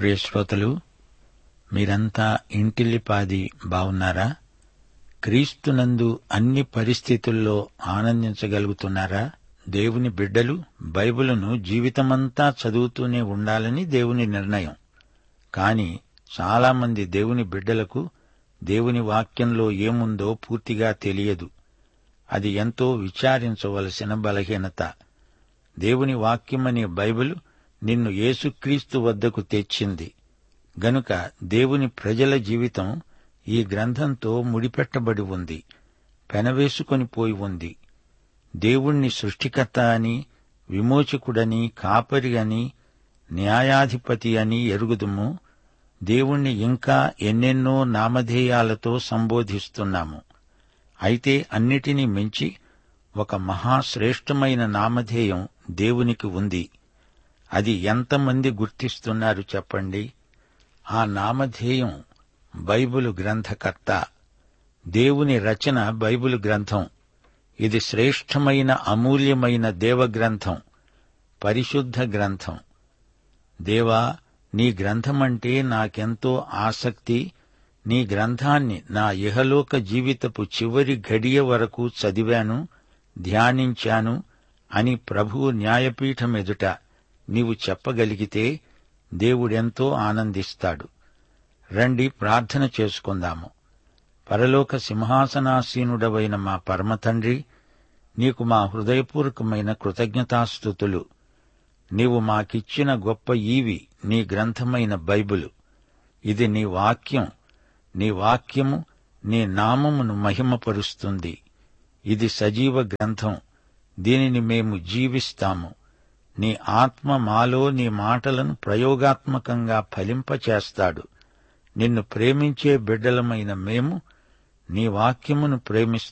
ప్రియ శ్రోతలు మీరంతా ఇంటిల్లిపాది బావున్నారా క్రీస్తునందు అన్ని పరిస్థితుల్లో ఆనందించగలుగుతున్నారా దేవుని బిడ్డలు బైబిలును జీవితమంతా చదువుతూనే ఉండాలని దేవుని నిర్ణయం కాని చాలామంది దేవుని బిడ్డలకు దేవుని వాక్యంలో ఏముందో పూర్తిగా తెలియదు అది ఎంతో విచారించవలసిన బలహీనత దేవుని వాక్యమనే బైబిల్ నిన్ను యేసుక్రీస్తు వద్దకు తెచ్చింది గనుక దేవుని ప్రజల జీవితం ఈ గ్రంథంతో ముడిపెట్టబడి ఉంది పెనవేసుకొని పోయి ఉంది దేవుణ్ణి సృష్టికర్త అని విమోచకుడని కాపరి అని న్యాయాధిపతి అని ఎరుగుదుము దేవుణ్ణి ఇంకా ఎన్నెన్నో నామధేయాలతో సంబోధిస్తున్నాము అయితే అన్నిటినీ మించి ఒక మహాశ్రేష్టమైన నామధేయం దేవునికి ఉంది అది ఎంతమంది గుర్తిస్తున్నారు చెప్పండి ఆ నామధేయం బైబిలు గ్రంథకర్త దేవుని రచన బైబిలు గ్రంథం ఇది శ్రేష్టమైన అమూల్యమైన దేవగ్రంథం పరిశుద్ధ గ్రంథం దేవా నీ గ్రంథమంటే నాకెంతో ఆసక్తి నీ గ్రంథాన్ని నా ఇహలోక జీవితపు చివరి ఘడియ వరకు చదివాను ధ్యానించాను అని ప్రభువు న్యాయపీఠం ఎదుట నీవు చెప్పగలిగితే దేవుడెంతో ఆనందిస్తాడు రండి ప్రార్థన చేసుకుందాము పరలోక సింహాసనాసీనుడవైన మా పరమతండ్రి నీకు మా హృదయపూర్వకమైన కృతజ్ఞతాస్థుతులు నీవు మాకిచ్చిన గొప్ప ఈవి నీ గ్రంథమైన బైబిలు ఇది నీ వాక్యం నీ వాక్యము నీ నామమును మహిమపరుస్తుంది ఇది సజీవ గ్రంథం దీనిని మేము జీవిస్తాము నీ ఆత్మ మాలో నీ మాటలను ప్రయోగాత్మకంగా ఫలింపచేస్తాడు నిన్ను ప్రేమించే బిడ్డలమైన మేము నీ వాక్యమును ప్రేమిస్తాం